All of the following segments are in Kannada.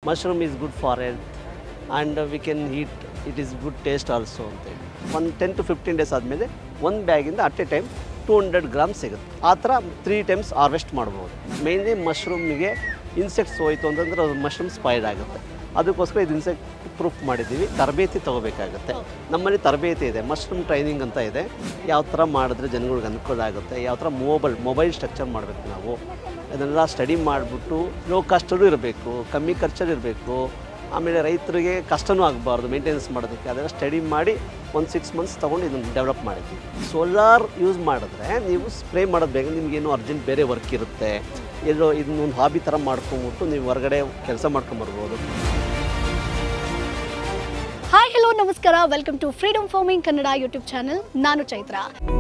Mushroom is good for health and we can heat it is good taste also ಅಂತೇಳಿ ಒಂದು ಟೆನ್ ಟು ಫಿಫ್ಟೀನ್ ಡೇಸ್ ಆದಮೇಲೆ ಒಂದು ಬ್ಯಾಗಿಂದ at a time two hundred grams ಸಿಗುತ್ತೆ ಆ ಥರ ತ್ರೀ ಟೈಮ್ಸ್ ಹಾರ್ವೆಸ್ಟ್ ಮಾಡ್ಬೋದು ಮೇನ್ಲಿ ಮಶ್ರೂಮಿಗೆ ಇನ್ಸೆಕ್ಟ್ಸ್ ಹೋಯ್ತು ಅಂತಂದ್ರೆ ಅದು ಮಶ್ರೂಮ್ ಸ್ಪೈಡ್ ಆಗುತ್ತೆ ಅದಕ್ಕೋಸ್ಕರ ಇದು ಇನ್ಸೆಕ್ಟ್ ಪ್ರೂಫ್ ಮಾಡಿದ್ದೀವಿ ತರಬೇತಿ ತೊಗೋಬೇಕಾಗುತ್ತೆ ನಮ್ಮಲ್ಲಿ ತರಬೇತಿ ಇದೆ ಮಶ್ರೂಮ್ ಟ್ರೈನಿಂಗ್ ಅಂತ ಇದೆ ಯಾವ ಥರ ಮಾಡಿದ್ರೆ ಜನಗಳಿಗೆ ಅನುಕೂಲ ಆಗುತ್ತೆ ಯಾವ ಥರ ಮೊಬೈಲ್ ಮೊಬೈಲ್ ಸ್ಟ್ರಕ್ಚರ್ ಮಾಡಬೇಕು ನಾವು ಅದನ್ನೆಲ್ಲ ಸ್ಟಡಿ ಮಾಡಿಬಿಟ್ಟು ಲೋ ಕಾಸ್ಟಲ್ಲೂ ಇರಬೇಕು ಕಮ್ಮಿ ಖರ್ಚಲ್ಲಿ ಇರಬೇಕು ಆಮೇಲೆ ರೈತರಿಗೆ ಕಷ್ಟನೂ ಆಗಬಾರ್ದು ಮೇಂಟೆನೆನ್ಸ್ ಮಾಡೋದಕ್ಕೆ ಅದೆಲ್ಲ ಸ್ಟಡಿ ಮಾಡಿ ಒಂದು ಸಿಕ್ಸ್ ಮಂತ್ಸ್ ತೊಗೊಂಡು ಇದನ್ನು ಡೆವಲಪ್ ಮಾಡಿದ್ವಿ ಸೋಲಾರ್ ಯೂಸ್ ಮಾಡಿದ್ರೆ ನೀವು ಸ್ಪ್ರೇ ಮಾಡೋದು ಬೇಗ ನಿಮಗೇನು ಅರ್ಜೆಂಟ್ ಬೇರೆ ವರ್ಕ್ ಇರುತ್ತೆ ಎಲ್ಲೋ ಇದನ್ನೊಂದು ಹಾಬಿ ಥರ ಮಾಡ್ಕೊಂಬಿಟ್ಟು ನೀವು ಹೊರಗಡೆ ಕೆಲಸ ಮಾಡ್ಕೊಂಬರ್ಬೋದು ಹಾಯ್ ಹಲೋ ನಮಸ್ಕಾರ welcome to freedom farming Kannada YouTube channel ನಾನು ಚೈತ್ರ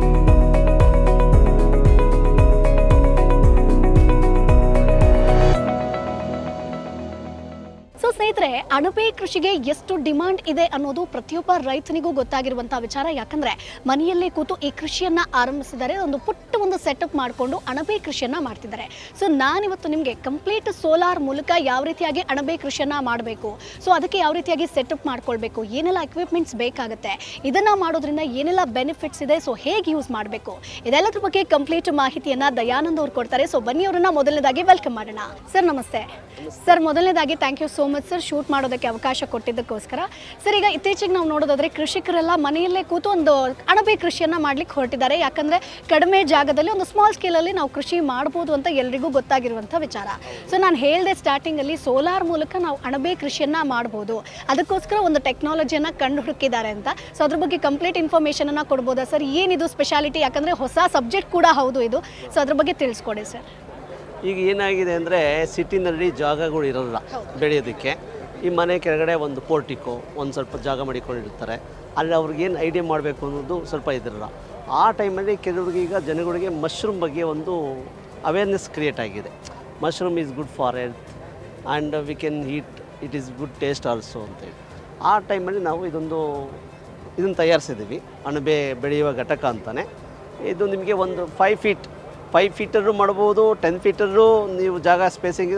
ಸೊ ಸ್ನೇಹಿತರೆ ಅಣಬೆ ಕೃಷಿಗೆ ಎಷ್ಟು ಡಿಮಾಂಡ್ ಇದೆ ಅನ್ನೋದು ಪ್ರತಿಯೊಬ್ಬ ರೈತನಿಗೂ ಗೊತ್ತಾಗಿರುವಂಥ ವಿಚಾರ ಯಾಕಂದ್ರೆ ಮನೆಯಲ್ಲೇ ಕೂತು ಈ ಕೃಷಿಯನ್ನ ಆರಂಭಿಸಿದ್ದಾರೆ ಒಂದು ಪುಟ್ಟ ಒಂದು ಸೆಟಪ್ ಮಾಡಿಕೊಂಡು ಅಣಬೆ ಕೃಷಿಯನ್ನ ಮಾಡ್ತಿದ್ದಾರೆ ಸೊ ನಾನಿವತ್ತು ನಿಮಗೆ ಕಂಪ್ಲೀಟ್ ಸೋಲಾರ್ ಮೂಲಕ ಯಾವ ರೀತಿಯಾಗಿ ಅಣಬೆ ಕೃಷಿಯನ್ನ ಮಾಡಬೇಕು ಸೊ ಅದಕ್ಕೆ ಯಾವ ರೀತಿಯಾಗಿ ಸೆಟಪ್ ಮಾಡ್ಕೊಳ್ಬೇಕು ಏನೆಲ್ಲ ಎಕ್ವಿಪ್ಮೆಂಟ್ಸ್ ಬೇಕಾಗುತ್ತೆ ಇದನ್ನ ಮಾಡೋದ್ರಿಂದ ಏನೆಲ್ಲ ಬೆನಿಫಿಟ್ಸ್ ಇದೆ ಸೊ ಹೇಗೆ ಯೂಸ್ ಮಾಡಬೇಕು ಇದೆಲ್ಲದ್ರ ಬಗ್ಗೆ ಕಂಪ್ಲೀಟ್ ಮಾಹಿತಿಯನ್ನ ದಯಾನಂದ್ ಅವ್ರು ಕೊಡ್ತಾರೆ ಸೊ ಬನ್ನಿ ಅವರನ್ನ ಮೊದಲನೇದಾಗಿ ವೆಲ್ಕಮ್ ಮಾಡೋಣ ಸರ್ ನಮಸ್ತೆ ಸರ್ ಮೊದಲನೇದಾಗಿ thank you so much sir shoot ಮಾಡೋದಕ್ಕೆ ಅವಕಾಶ ಕೊಟ್ಟಿದ್ದಕ್ಕೋಸ್ಕರ ಸರ್ ಈಗ ಇತ್ತೀಚೆಗೆ ನಾವು ನೋಡೋದಾದ್ರೆ ಕೃಷಿಕರೆಲ್ಲ ಮನೆಯಲ್ಲೇ ಕೂತು ಒಂದು ಅಣಬೆ ಕೃಷಿಯನ್ನ ಮಾಡ್ಲಿಕ್ಕೆ ಹೊರಟಿದ್ದಾರೆ ಯಾಕಂದ್ರೆ ಕಡಿಮೆ ಜಾಗದಲ್ಲಿ ಒಂದು ಸ್ಮಾಲ್ ಸ್ಕೇಲಲ್ಲಿ ನಾವು ಕೃಷಿ ಮಾಡ್ಬೋದು ಅಂತ ಎಲ್ರಿಗೂ ಗೊತ್ತಾಗಿರುವಂಥ ವಿಚಾರ ಸೊ ನಾನು ಹೇಳಿದೆ ಸ್ಟಾರ್ಟಿಂಗಲ್ಲಿ ಸೋಲಾರ್ ಮೂಲಕ ನಾವು ಅಣಬೆ ಕೃಷಿಯನ್ನ ಮಾಡ್ಬೋದು ಅದಕ್ಕೋಸ್ಕರ ಒಂದು ಟೆಕ್ನಾಲಜಿಯನ್ನ ಕಂಡು ಹುಡುಕಿದ್ದಾರೆ ಅಂತ ಸೊ ಅದ್ರ ಬಗ್ಗೆ ಕಂಪ್ಲೀಟ್ ಇನ್ಫಾರ್ಮೇಷನ್ ಅನ್ನ ಕೊಡ್ಬೋದಾ ಸರ್ ಏನಿದು ಸ್ಪೆಷಾಲಿಟಿ ಯಾಕಂದ್ರೆ ಹೊಸ ಸಬ್ಜೆಕ್ಟ್ ಕೂಡ ಹೌದು ಇದು ಸೊ ಅದ್ರ ಬಗ್ಗೆ ತಿಳಿಸ್ಕೊಡಿ ಸರ್ ಈಗ ಏನಾಗಿದೆ ಅಂದರೆ ಸಿಟಿನಲ್ಲಿ ಜಾಗಗಳು ಇರೋಲ್ಲ ಬೆಳೆಯೋದಕ್ಕೆ ಈ ಮನೆ ಕೆಳಗಡೆ ಒಂದು ಪೋರ್ಟಿಕೋ ಒಂದು ಸ್ವಲ್ಪ ಜಾಗ ಮಾಡಿಕೊಂಡಿರ್ತಾರೆ ಅಲ್ಲಿ ಅವ್ರಿಗೇನು ಐಡಿಯಾ ಮಾಡಬೇಕು ಅನ್ನೋದು ಸ್ವಲ್ಪ ಇದಿರಲ್ಲ ಆ ಟೈಮಲ್ಲಿ ಕೆಲವ್ರಿಗೆ ಈಗ ಜನಗಳಿಗೆ ಮಶ್ರೂಮ್ ಬಗ್ಗೆ ಒಂದು ಅವೇರ್ನೆಸ್ ಕ್ರಿಯೇಟ್ ಆಗಿದೆ mushroom is good for health and we can heat it is good taste also ಅಂತೇಳಿ ಆ ಟೈಮಲ್ಲಿ ನಾವು ಇದೊಂದು ಇದನ್ನು ತಯಾರಿಸಿದ್ದೀವಿ ಅಣಬೆ ಬೆಳೆಯುವ ಘಟಕ ಅಂತಾನೆ ಇದು ನಿಮಗೆ ಒಂದು ಫೈವ್ ಫೀಟ್ ಫೈವ್ ಫೀಟರು ಮಾಡ್ಬೋದು ಟೆನ್ ಫೀಟರು ನೀವು ಜಾಗ ಸ್ಪೇಸಿಂಗ್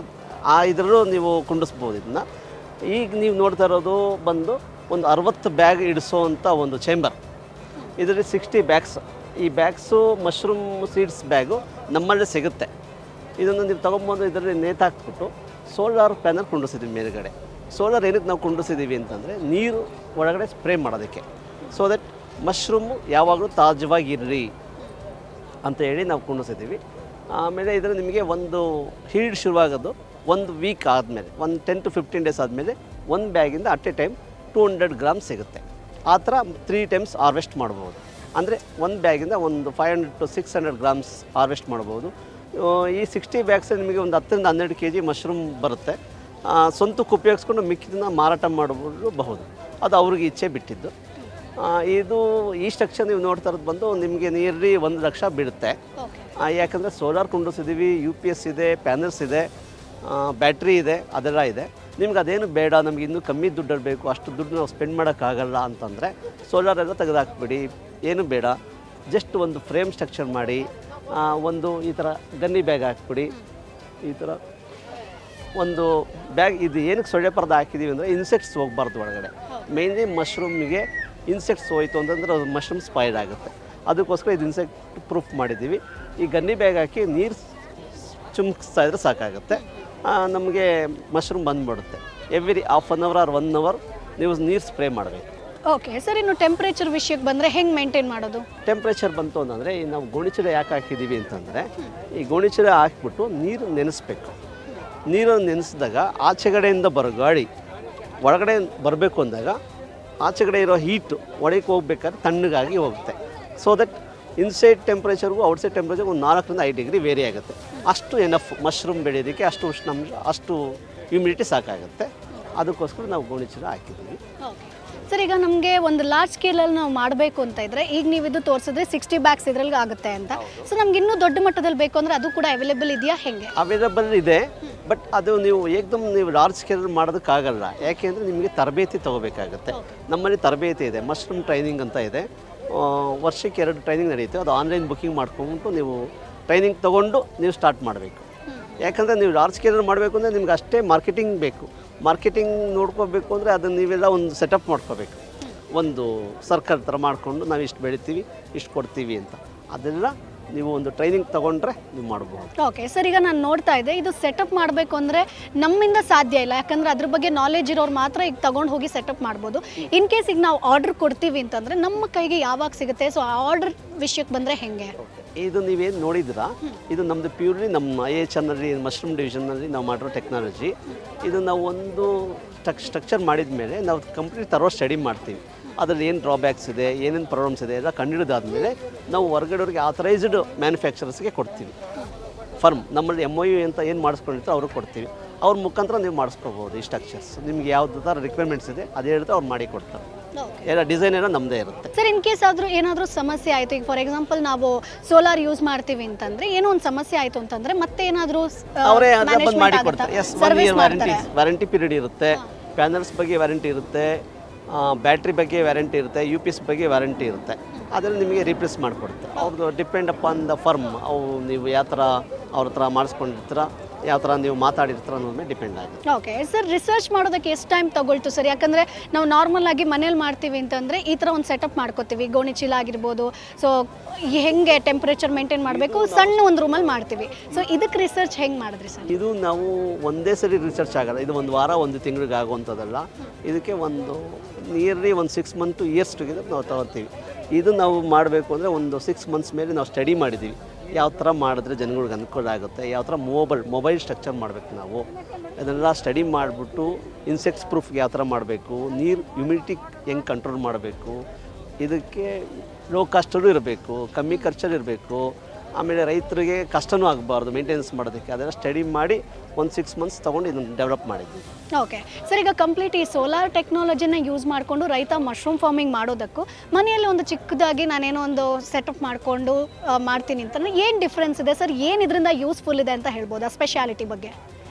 ಆ ಇದರಲ್ಲೂ ನೀವು ಕುಂಡಿಸ್ಬೋದು ಇದನ್ನ ಈಗ ನೀವು ನೋಡ್ತಾ ಇರೋದು ಬಂದು ಒಂದು ಅರವತ್ತು ಬ್ಯಾಗ್ ಇಡಿಸೋವಂಥ ಒಂದು ಚೇಂಬರ್ ಇದರಲ್ಲಿ ಸಿಕ್ಸ್ಟಿ ಬ್ಯಾಗ್ಸ್ ಈ ಬ್ಯಾಗ್ಸು ಮಶ್ರೂಮ್ ಸೀಡ್ಸ್ ಬ್ಯಾಗು ನಮ್ಮಲ್ಲೇ ಸಿಗುತ್ತೆ ಇದನ್ನು ನೀವು ತೊಗೊಂಬಂದು ಇದರಲ್ಲಿ ನೇತಾಕ್ಬಿಟ್ಟು ಸೋಲಾರ್ ಪ್ಯಾನಲ್ ಕುಂಡಿಸಿದ್ವಿ ಮೇಲ್ಗಡೆ ಸೋಲಾರ್ ಏನಕ್ಕೆ ನಾವು ಕುಂಡಿಸಿದ್ದೀವಿ ಅಂತಂದರೆ ನೀರು ಒಳಗಡೆ ಸ್ಪ್ರೇ ಮಾಡೋದಕ್ಕೆ ಸೊ ದಟ್ ಮಶ್ರೂಮು ಯಾವಾಗಲೂ ತಾಜವಾಗಿರ್ರಿ ಅಂತ ಹೇಳಿ ನಾವು ಕುಂಡಿಸಿದ್ದೀವಿ ಆಮೇಲೆ ಇದರ ನಿಮಗೆ ಒಂದು ಹೀಡ್ ಶುರುವಾಗೋದು ಒಂದು ವೀಕ್ ಆದಮೇಲೆ ಒಂದು ಟೆನ್ ಟು ಫಿಫ್ಟೀನ್ ಡೇಸ್ ಆದಮೇಲೆ ಒಂದು ಬ್ಯಾಗಿಂದ at a time two hundred grams ಸಿಗುತ್ತೆ ಆ ಥರ ತ್ರೀ ಟೈಮ್ಸ್ ಹಾರ್ವೆಸ್ಟ್ ಮಾಡ್ಬೋದು ಅಂದರೆ ಒಂದು ಬ್ಯಾಗಿಂದ ಒಂದು five hundred to six hundred grams harvest ಮಾಡ್ಬೋದು ಆ, ಈ ಸಿಕ್ಸ್ಟಿ ಬ್ಯಾಗ್ಸ್ ನಿಮಗೆ ಒಂದು ಹತ್ತರಿಂದ ಹನ್ನೆರಡು ಕೆ ಜಿ ಮಶ್ರೂಮ್ ಬರುತ್ತೆ ಆ, ಸ್ವಂತಕ್ಕೆ ಉಪಯೋಗಿಸ್ಕೊಂಡು ಮಿಕ್ಕಿದನ್ನ ಮಾರಾಟ ಮಾಡಬಹುದು ಅದು ಅವ್ರಿಗೆ ಇಚ್ಛೆ ಬಿಟ್ಟಿದ್ದು ಆ, ಇದು ಈ ಸ್ಟ್ರಕ್ಚರ್ ನೀವು ನೋಡ್ತಾ ಇರೋದು ಬಂದು ನಿಮಗೆ ನಿಯರ್ಲಿ ಒಂದು ಲಕ್ಷ ಬೀಳುತ್ತೆ ಓಕೆ ಆ, ಯಾಕಂದರೆ ಸೋಲಾರ್ ಕುಂಡಿಸಿದ್ದೀವಿ ಯು ಪಿ ಎಸ್ ಇದೆ ಪ್ಯಾನಲ್ಸ್ ಇದೆ ಬ್ಯಾಟ್ರಿ ಇದೆ ಅದೆಲ್ಲ ಇದೆ ನಿಮ್ಗೆ ಅದೇನು ಬೇಡ ನಮ್ಗೆ ಇನ್ನೂ ಕಮ್ಮಿ ದುಡ್ಡಲ್ಲಿ ಬೇಕು ಅಷ್ಟು ದುಡ್ಡು ನಾವು ಸ್ಪೆಂಡ್ ಮಾಡೋಕ್ಕಾಗಲ್ಲ ಅಂತಂದರೆ ಸೋಲಾರ್ ಎಲ್ಲ ತೆಗೆದುಹಾಕ್ಬಿಡಿ ಏನು ಬೇಡ ಜಸ್ಟ್ ಒಂದು ಫ್ರೇಮ್ ಸ್ಟ್ರಕ್ಚರ್ ಮಾಡಿ ಆ, ಒಂದು ಈ ಥರ ಗನ್ನಿ ಬ್ಯಾಗ್ ಹಾಕ್ಬಿಡಿ ಈ ಥರ ಒಂದು ಬ್ಯಾಗ್ ಇದು ಏನಕ್ಕೆ ಸೊಳ್ಳೆ ಪರ್ದ ಹಾಕಿದ್ದೀವಿ ಅಂದರೆ ಇನ್ಸೆಕ್ಟ್ಸ್ ಹೋಗ್ಬಾರ್ದು ಒಳಗಡೆ ಮೇನ್ಲಿ ಮಶ್ರೂಮಿಗೆ ಇನ್ಸೆಕ್ಟ್ಸ್ ಹೋಯ್ತು ಅಂತಂದ್ರೆ ಅದು ಮಶ್ರೂಮ್ ಸ್ಪಾಯ್ಲ್ ಆಗುತ್ತೆ ಅದಕ್ಕೋಸ್ಕರ ಇದು ಇನ್ಸೆಕ್ಟ್ ಪ್ರೂಫ್ ಮಾಡಿದ್ದೀವಿ ಈ ಗನ್ನಿ ಬ್ಯಾಗ್ ಹಾಕಿ ನೀರು ಚುಮ್ಕಿಸ್ತಾ ಇದ್ರೆ ಸಾಕಾಗುತ್ತೆ ನಮಗೆ ಮಶ್ರೂಮ್ ಬಂದ್ಬಿಡುತ್ತೆ every half an hour or one hour ನೀವು ನೀರು ಸ್ಪ್ರೇ ಮಾಡಬೇಕು ಓಕೆ ಸರ್ ಇನ್ನು ಟೆಂಪ್ರೇಚರ್ ವಿಷಯಕ್ಕೆ ಬಂದರೆ ಹೆಂಗೆ ಮೇಂಟೈನ್ ಮಾಡೋದು ಟೆಂಪ್ರೇಚರ್ ಬಂತು ಅಂತಂದರೆ ಈ ನಾವು ಗೋಣಿಚೀಲ ಯಾಕೆ ಹಾಕಿದ್ದೀವಿ ಅಂತಂದರೆ ಈ ಗೋಣಿಚೀಲ ಹಾಕ್ಬಿಟ್ಟು ನೀರು ನೆನೆಸ್ಬೇಕು ನೀರನ್ನು ನೆನೆಸಿದಾಗ ಆಚೆಗಡೆಯಿಂದ ಬರೋ ಗಾಳಿ ಒಳಗಡೆ ಬರಬೇಕು ಅಂದಾಗ ಆಚೆಗಡೆ ಇರೋ ಹೀಟು ಒಳಗೆ ಹೋಗ್ಬೇಕಾದ್ರೆ ತಣ್ಣಗಾಗಿ ಹೋಗುತ್ತೆ ಸೊ ದಟ್ ಇನ್ಸೈಡ್ ಟೆಂಪ್ರೇಚರ್ಗೂ ಔಟ್ಸೈಡ್ ಟೆಂಪ್ರೇಚರ್ ಒಂದು ನಾಲ್ಕರಿಂದ ಐದು ಡಿಗ್ರಿ ವೇರಿ ಆಗುತ್ತೆ ಅಷ್ಟು ಎನಫ್ ಮಶ್ರೂಮ್ ಬೆಳೆಯೋದಕ್ಕೆ ಅಷ್ಟು ಉಷ್ಣಾಂಶ ಅಷ್ಟು ಹ್ಯೂಮಿಡಿಟಿ ಸಾಕಾಗುತ್ತೆ ಅದಕ್ಕೋಸ್ಕರ ನಾವು ಗೋಣಿಚೀಲ ಹಾಕಿದ್ದೀವಿ ಓಕೆ ಸರ್ ಈಗ ನಮಗೆ ಒಂದು ಲಾರ್ಜ್ ಸ್ಕೇಲಲ್ಲಿ ನಾವು ಮಾಡಬೇಕು ಅಂತ ಇದ್ರೆ ಈಗ ನೀವು ಇದು ತೋರಿಸಿದ್ರೆ ಸಿಕ್ಸ್ಟಿ ಬ್ಯಾಗ್ಸ್ ಇದ್ರಲ್ಲಿ ಆಗುತ್ತೆ ಅಂತ ಸೊ ನಮ್ಗೆ ಇನ್ನೂ ದೊಡ್ಡ ಮಟ್ಟದಲ್ಲಿ ಬೇಕು ಅಂದ್ರೆ ಅದು ಕೂಡ ಅವೈಲೇಬಲ್ ಇದೆಯಾ ಹೆಂಗೆ ಅವೈಲಬಲ್ ಇದೆ ಬಟ್ ಅದು ನೀವು ಏಕ್ದಮ್ ನೀವು ಲಾರ್ಜ್ ಸ್ಕೇಲ್ ಮಾಡೋದಕ್ಕಾಗಲ್ಲ ಯಾಕೆಂದರೆ ನಿಮಗೆ ತರಬೇತಿ ತೊಗೋಬೇಕಾಗುತ್ತೆ ನಮ್ಮಲ್ಲಿ ತರಬೇತಿ ಇದೆ ಮಶ್ರೂಮ್ ಟ್ರೈನಿಂಗ್ ಅಂತ ಇದೆ ಆ, ವರ್ಷಕ್ಕೆ ಎರಡು ಟ್ರೈನಿಂಗ್ ನಡೆಯುತ್ತೆ ಅದು ಆನ್ಲೈನ್ ಬುಕ್ಕಿಂಗ್ ಮಾಡ್ಕೊಂಬಿಟ್ಟು ನೀವು ಟ್ರೈನಿಂಗ್ ತೊಗೊಂಡು ನೀವು ಸ್ಟಾರ್ಟ್ ಮಾಡಬೇಕು ಯಾಕಂದರೆ ನೀವು ಲಾರ್ಜ್ ಸ್ಕೇಲಲ್ಲಿ ಮಾಡಬೇಕು ಅಂದರೆ ನಿಮ್ಗೆ ಅಷ್ಟೇ ಮಾರ್ಕೆಟಿಂಗ್ ಬೇಕು ಮಾರ್ಕೆಟಿಂಗ್ ನೋಡ್ಕೋಬೇಕು ಅಂದರೆ ಅದನ್ನು ನೀವೆಲ್ಲ ಒಂದು ಸೆಟಪ್ ಮಾಡ್ಕೋಬೇಕು ಒಂದು ಸರ್ಕಲ್ ಥರ ಮಾಡಿಕೊಂಡು ನಾವು ಇಷ್ಟು ಬೆಳಿತೀವಿ ಇಷ್ಟು ಕೊಡ್ತೀವಿ ಅಂತ ಅದೆಲ್ಲ ನೀವು ಒಂದು ಟ್ರೈನಿಂಗ್ ತೊಗೊಂಡ್ರೆ ನೀವು ಮಾಡ್ಬೋದು ಓಕೆ ಸರ್ ಈಗ ನಾನು ನೋಡ್ತಾ ಇದ್ದೆ ಇದು ಸೆಟಪ್ ಮಾಡಬೇಕು ಅಂದರೆ ನಮ್ಮಿಂದ ಸಾಧ್ಯ ಇಲ್ಲ ಯಾಕಂದ್ರೆ ಅದ್ರ ಬಗ್ಗೆ ನಾಲೆಜ್ ಇರೋರು ಮಾತ್ರ ಈಗ ತಗೊಂಡು ಹೋಗಿ ಸೆಟಪ್ ಮಾಡ್ಬೋದು ಇನ್ ಕೇಸ್ ಈಗ ನಾವು ಆರ್ಡರ್ ಕೊಡ್ತೀವಿ ಅಂತಂದ್ರೆ ನಮ್ಮ ಕೈಗೆ ಯಾವಾಗ ಸಿಗುತ್ತೆ ಸೊ ಆ ಆರ್ಡರ್ ವಿಷಯಕ್ಕೆ ಬಂದರೆ ಹೆಂಗೆ ಇದು ನೀವೇನು ನೋಡಿದ್ರಾ ಇದು ನಮ್ಮದು ಪ್ಯೂರ್ಲಿ ನಮ್ಮ ಐ ಎಚ್ ನಲ್ಲಿ ಮಶ್ರೂಮ್ ಡಿವಿಷನ್ನಲ್ಲಿ ನಾವು ಮಾಡಿರೋ ಟೆಕ್ನಾಲಜಿ ಇದು ನಾವು ಒಂದು ಸ್ಟ್ರಕ್ ಸ್ಟ್ರಕ್ಚರ್ ಮಾಡಿದ ಮೇಲೆ ನಾವು ಕಂಪ್ಲೀಟ್ ತರೋ ಸ್ಟಡಿ ಮಾಡ್ತೀವಿ ಅದರಲ್ಲಿ ಏನು ಡ್ರಾಬ್ಯಾಕ್ಸ್ ಇದೆ ಏನೇನು ಪ್ರಾಬ್ಲಮ್ಸ್ ಇದೆ ಎಲ್ಲ ಕಂಡುಹಿಡಿದಾದ್ಮೇಲೆ ನಾವು ಹೊರಗಡೆಯವ್ರಿಗೆ ಆಥರೈಸ್ಡ್ ಮ್ಯಾನುಫ್ಯಾಕ್ಚರರ್ಸ್ಗೆ ಕೊಡ್ತೀವಿ ಫರ್ಮ್ ನಮ್ಮಲ್ಲಿ ಎಮ್ ಒ ಯು ಅಂತ ಏನು ಮಾಡಿಸ್ಕೊಂಡಿರ್ತಾರೆ ಅವ್ರಿಗೆ ಕೊಡ್ತೀವಿ ಅವ್ರ ಮುಖಾಂತರ ನೀವು ಮಾಡಿಸ್ಕೋಬೋದು ಈ ಸ್ಟ್ರಕ್ಚರ್ಸ್ ನಿಮ್ಗೆ ಯಾವ್ದು ಥರ ರಿಕ್ವೈರ್ಮೆಂಟ್ಸ್ ಇದೆ ಅದೇ ಹೇಳ್ತಾ ಅವ್ರು ಮಾಡಿ ಕೊಡ್ತಾರೆ ಎಲ್ಲ ಡಿಸೈನ್ ಎಲ್ಲ ನಮ್ಮದೇ ಇರುತ್ತೆ ಸರ್ ಇನ್ ಕೇಸ್ ಆದರೂ ಏನಾದರೂ ಸಮಸ್ಯೆ ಆಯಿತು ಈಗ ಫಾರ್ ಎಕ್ಸಾಂಪಲ್ ನಾವು ಸೋಲಾರ್ ಯೂಸ್ ಮಾಡ್ತೀವಿ ಅಂತಂದ್ರೆ ಏನೋ ಒಂದು ಸಮಸ್ಯೆ ಆಯಿತು ಅಂತಂದ್ರೆ ಮತ್ತೆ ಏನಾದರೂ ಅವರೇ ಅದನ್ನ ಬಂದು ಮಾಡಿ ಕೊಡ್ತಾರೆ yes one year warranty warranty period ಇರುತ್ತೆ ಪ್ಯಾನಲ್ಸ್ ಬಗ್ಗೆ ವ್ಯಾರಂಟಿ ಇರುತ್ತೆ ಬ್ಯಾಟ್ರಿ ಬಗ್ಗೆ ವ್ಯಾರಂಟಿ ಇರುತ್ತೆ ಯು ಪಿ ಎಸ್ ಬಗ್ಗೆ ವ್ಯಾರಂಟಿ ಇರುತ್ತೆ ಅದರಲ್ಲಿ ನಿಮಗೆ ರೀಪ್ಲೇಸ್ ಮಾಡಿಕೊಡುತ್ತೆ ಅವ್ರದ್ದು ಡಿಪೆಂಡ್ ಅಪಾನ್ ದ ಫರ್ಮ್ ಅವು ನೀವು ಯಾವ ಥರ ಅವ್ರ ಹತ್ರ ಮಾಡಿಸ್ಕೊಂಡಿರ್ತೀರ ಯಾವ ಥರ ನೀವು ಮಾತಾಡಿರ್ತೀರ ಅನ್ನೋದ್ರ ಮೇಲೆ ಡಿಪೆಂಡ್ ಆಗುತ್ತೆ ಓಕೆ ಸರ್ ರಿಸರ್ಚ್ ಮಾಡೋದಕ್ಕೆ ಎಷ್ಟು ಟೈಮ್ ತಗೊಳ್ತು ಸರ್ ಯಾಕಂದ್ರೆ ನಾವು ನಾರ್ಮಲ್ ಆಗಿ ಮನೇಲಿ ಮಾಡ್ತೀವಿ ಅಂತಂದ್ರೆ ಈ ಥರ ಒಂದು ಸೆಟಪ್ ಮಾಡ್ಕೋತೀವಿ ಗೋಣಿ ಚೀಲ ಆಗಿರ್ಬೋದು ಸೊ ಹೆಂಗೆ ಟೆಂಪ್ರೇಚರ್ ಮೇಂಟೈನ್ ಮಾಡಬೇಕು ಸಣ್ಣ ಒಂದು ರೂಮಲ್ಲಿ ಮಾಡ್ತೀವಿ ಸೊ ಇದಕ್ಕೆ ರಿಸರ್ಚ್ ಹೆಂಗೆ ಮಾಡಿದ್ರಿ ಸರ್ ಇದು ನಾವು ಒಂದೇ ಸರಿ ರಿಸರ್ಚ್ ಆಗಲ್ಲ ಇದು ಒಂದು ವಾರ ಒಂದು ತಿಂಗಳಿಗೆ ಆಗುವಂಥದ್ದಲ್ಲ ಇದಕ್ಕೆ ಒಂದು ನಿಯರ್ಲಿ ಒಂದು six month to years together ನಾವು ತಗೊಳ್ತೀವಿ ಇದು ನಾವು ಮಾಡಬೇಕು ಅಂದರೆ ಒಂದು ಸಿಕ್ಸ್ ಮಂತ್ಸ್ ಮೇಲೆ ನಾವು ಸ್ಟಡಿ ಮಾಡಿದ್ದೀವಿ ಯಾವ ಥರ ಮಾಡಿದ್ರೆ ಜನಗಳಿಗೆ ಅನುಕೂಲ ಆಗುತ್ತೆ ಯಾವ ಥರ ಮೊಬೈಲ್ ಮೊಬೈಲ್ ಸ್ಟ್ರಕ್ಚರ್ ಮಾಡಬೇಕು ನಾವು ಅದನ್ನೆಲ್ಲ ಸ್ಟಡಿ ಮಾಡಿಬಿಟ್ಟು ಇನ್ಸೆಕ್ಟ್ಸ್ ಪ್ರೂಫ್ಗೆ ಯಾವ ಥರ ಮಾಡಬೇಕು ನೀರು ಹ್ಯುಮಿಡಿಟಿ ಹೆಂಗೆ ಕಂಟ್ರೋಲ್ ಮಾಡಬೇಕು ಇದಕ್ಕೆ ಲೋ ಕಾಸ್ಟಲ್ಲೂ ಇರಬೇಕು ಕಮ್ಮಿ ಖರ್ಚಲ್ಲಿ ಇರಬೇಕು ಆಮೇಲೆ ರೈತರಿಗೆ ಕಷ್ಟನೂ ಆಗಬಾರ್ದು ಮೇಂಟೆನೆನ್ಸ್ ಮಾಡೋದಕ್ಕೆ ಅದೆಲ್ಲ ಸ್ಟಡಿ ಮಾಡಿ ಒಂದು ಸಿಕ್ಸ್ ಮಂತ್ಸ್ ತೊಗೊಂಡು ಇದನ್ನು ಡೆವಲಪ್ ಮಾಡಿದ್ವಿ ಓಕೆ ಸರ್ ಈಗ ಕಂಪ್ಲೀಟ್ ಈ ಸೋಲಾರ್ ಟೆಕ್ನಾಲಜಿನ ಯೂಸ್ ಮಾಡಿಕೊಂಡು ರೈತ ಮಶ್ರೂಮ್ ಫಾರ್ಮಿಂಗ್ ಮಾಡೋದಕ್ಕೂ ಮನೆಯಲ್ಲಿ ಒಂದು ಚಿಕ್ಕದಾಗಿ ನಾನೇನೋ ಒಂದು ಸೆಟಪ್ ಮಾಡಿಕೊಂಡು ಮಾಡ್ತೀನಿ ಅಂತಂದ್ರೆ ಏನು ಡಿಫ್ರೆನ್ಸ್ ಇದೆ ಸರ್ ಏನು ಇದರಿಂದ ಯೂಸ್ಫುಲ್ ಇದೆ ಅಂತ ಹೇಳ್ಬೋದು ಆ ಸ್ಪೆಷಾಲಿಟಿ ಬಗ್ಗೆ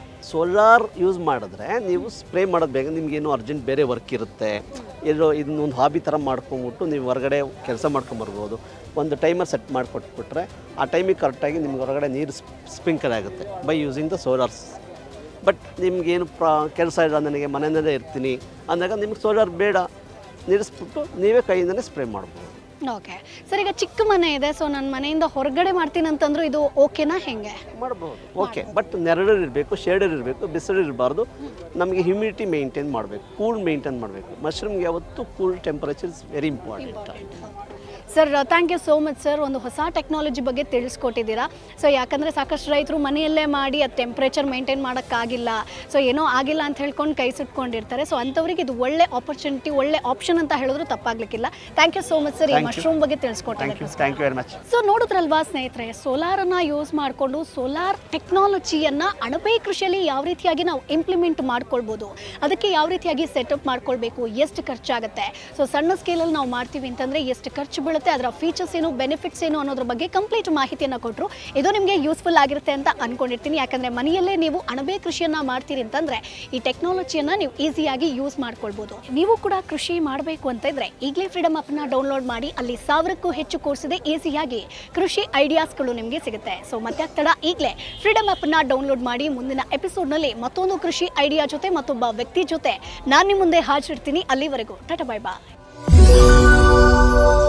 ಸೋಲಾರ್ ಯೂಸ್ ಮಾಡಿದ್ರೆ ನೀವು ಸ್ಪ್ರೇ ಮಾಡೋದು ಬೇಗ ನಿಮಗೇನು ಅರ್ಜೆಂಟ್ ಬೇರೆ ವರ್ಕ್ ಇರುತ್ತೆ ಎಲ್ಲೋ ಇದನ್ನೊಂದು ಹಾಬಿ ಥರ ಮಾಡ್ಕೊಂಬಿಟ್ಟು ನೀವು ಹೊರಗಡೆ ಕೆಲಸ ಮಾಡ್ಕೊಂಬರ್ಬೋದು ಒಂದು ಟೈಮರ್ ಸೆಟ್ ಮಾಡಿಕೊಟ್ಬಿಟ್ರೆ ಆ ಟೈಮಿಗೆ ಕರೆಕ್ಟಾಗಿ ನಿಮ್ಗೆ ಹೊರಗಡೆ ನೀರು ಸ್ಪ್ರಿಂಕಲ್ ಆಗುತ್ತೆ by using the solars but ನಿಮಗೇನು ಪ್ರಾ ಕೆಲಸ ಇಲ್ಲ ನನಗೆ ಮನೆಯಲ್ಲೇ ಇರ್ತೀನಿ ಅಂದಾಗ ನಿಮ್ಗೆ ಸೋಲಾರ್ ಬೇಡ ನಿಲ್ಲಿಸ್ಬಿಟ್ಟು ನೀವೇ ಕೈಯಿಂದನೇ ಸ್ಪ್ರೇ ಮಾಡ್ಬೋದು ಓಕೆ ಸರ್ ಈಗ ಚಿಕ್ಕ ಮನೆ ಇದೆ ಸೊ ನನ್ನ ಮನೆಯಿಂದ ಹೊರಗಡೆ ಮಾಡ್ತೀನಿ ಅಂತಂದ್ರೂ ಇದು ಓಕೆನಾ ಹೆಂಗೆ ಮಾಡ್ಬೋದು ಓಕೆ ಬಟ್ ನೆರಳು ಇರಬೇಕು ಶೇಡರ್ ಇರಬೇಕು ಬಿಸಿಲು ಇರಬಾರ್ದು ನಮಗೆ ಹ್ಯುಮಿಡಿಟಿ ಮೇಂಟೈನ್ ಮಾಡಬೇಕು ಕೂಲ್ ಮೇಂಟೈನ್ ಮಾಡಬೇಕು ಮಶ್ರೂಮ್ಗೆ ಯಾವತ್ತೂ cool temperature is very important sir thank you so much sir ಒಂದು ಹೊಸ ಟೆಕ್ನಾಲಜಿ ಬಗ್ಗೆ ತಿಳಿಸ್ಕೊಟ್ಟಿದ್ದೀರಾ ಸೊ ಯಾಕಂದರೆ ಸಾಕಷ್ಟು ರೈತರು ಮನೆಯಲ್ಲೇ ಮಾಡಿ ಅದು ಟೆಂಪ್ರೇಚರ್ ಮೇಂಟೈನ್ ಮಾಡೋಕ್ಕಾಗಿಲ್ಲ ಸೊ ಏನೋ ಆಗಿಲ್ಲ ಅಂತ ಹೇಳ್ಕೊಂಡು ಕೈ ಸುಟ್ಕೊಂಡಿರ್ತಾರೆ ಸೊ ಅಂಥವ್ರಿಗೆ ಇದು ಒಳ್ಳೆ ಆಪರ್ಚುನಿಟಿ ಒಳ್ಳೆ ಆಪ್ಷನ್ ಅಂತ ಹೇಳಿದ್ರು ತಪ್ಪಾಗ್ಲಿಕ್ಕಿಲ್ಲ thank you so much sir ಈ Thank you. ಮಶ್ರೂಮ್ ಬಗ್ಗೆ ಥ್ಯಾಂಕ್ ಯು ತಿಳಿಸ್ಕೊಟ್ಟಿದ್ದಕ್ಕೆ thank you very much so ನೋಡಿದ್ರಲ್ವಾ ಸ್ನೇಹಿತರೆ ಸೋಲಾರನ್ನ ಯೂಸ್ ಮಾಡಿಕೊಂಡು ಸೋಲಾರ್ ಟೆಕ್ನಾಲಜಿಯನ್ನ ಅಣಬೆ ಕೃಷಿಯಲ್ಲಿ ಯಾವ ರೀತಿಯಾಗಿ ನಾವು ಇಂಪ್ಲಿಮೆಂಟ್ ಮಾಡ್ಕೊಳ್ಬೋದು ಅದಕ್ಕೆ ಯಾವ ರೀತಿಯಾಗಿ ಸೆಟಪ್ ಮಾಡ್ಕೊಳ್ಬೇಕು ಎಷ್ಟು ಖರ್ಚಾಗುತ್ತೆ ಸೊ ಸಣ್ಣ ಸ್ಕೇಲಲ್ಲಿ ನಾವು ಮಾಡ್ತೀವಿ ಅಂತಂದ್ರೆ ಎಷ್ಟು ಖರ್ಚು ಬೀಳುತ್ತೆ ಅದರ ಫೀಚರ್ಸ್ ಏನು ಬೆನಿಫಿಟ್ಸ್ ಏನು ಅನ್ನೋದ್ರ ಬಗ್ಗೆ ಕಂಪ್ಲೀಟ್ ಮಾಹಿತಿಯನ್ನು ಕೊಟ್ಟರು ಇದು ನಿಮಗೆ ಯೂಸ್ಫುಲ್ ಆಗಿರುತ್ತೆ ಅಂತ ಅನ್ಕೊಂಡಿರ್ತೀನಿ ಯಾಕಂದ್ರೆ ಮನೆಯಲ್ಲೇ ನೀವು ಅಣಬೆ ಕೃಷಿಯನ್ನ ಮಾಡ್ತೀರಿ ಅಂತಂದ್ರೆ ಈ ಟೆಕ್ನಾಲಜಿಯನ್ನ ನೀವು ಈಸಿಯಾಗಿ ಯೂಸ್ ಮಾಡ್ಕೊಳ್ಬೋದು ನೀವು ಕೂಡ ಕೃಷಿ ಮಾಡಬೇಕು ಅಂತ ಇದ್ರೆ ಈಗಲೇ ಫ್ರೀಡಮ್ ಅನ್ನ ಡೌನ್ಲೋಡ್ ಮಾಡಿ ಅಲ್ಲಿ ಸಾವಿರಕ್ಕೂ ಹೆಚ್ಚು ಕೋರ್ಸ್ ಇದೆ ಈಸಿಯಾಗಿ ಕೃಷಿ ಐಡಿಯಾಸ್ಗಳು ನಿಮಗೆ ಸಿಗುತ್ತೆ ಸೊ ಮತ್ತೆ ತಡ ಈಗಲೇ ಫ್ರೀಡಮ್ ಅನ್ನ ಡೌನ್ಲೋಡ್ ಮಾಡಿ ಮುಂದಿನ ಎಪಿಸೋಡ್ನಲ್ಲಿ ಮತ್ತೊಂದು ಕೃಷಿ ಐಡಿಯಾ ಜೊತೆ ಮತ್ತೊಬ್ಬ ವ್ಯಕ್ತಿ ಜೊತೆ ನಾನು ನಿಮ್ಮ ಮುಂದೆ ಹಾಜರಿರ್ತೀನಿ ಅಲ್ಲಿವರೆಗೂ ಟಾಟಾ ಬೈ ಬಾಯ್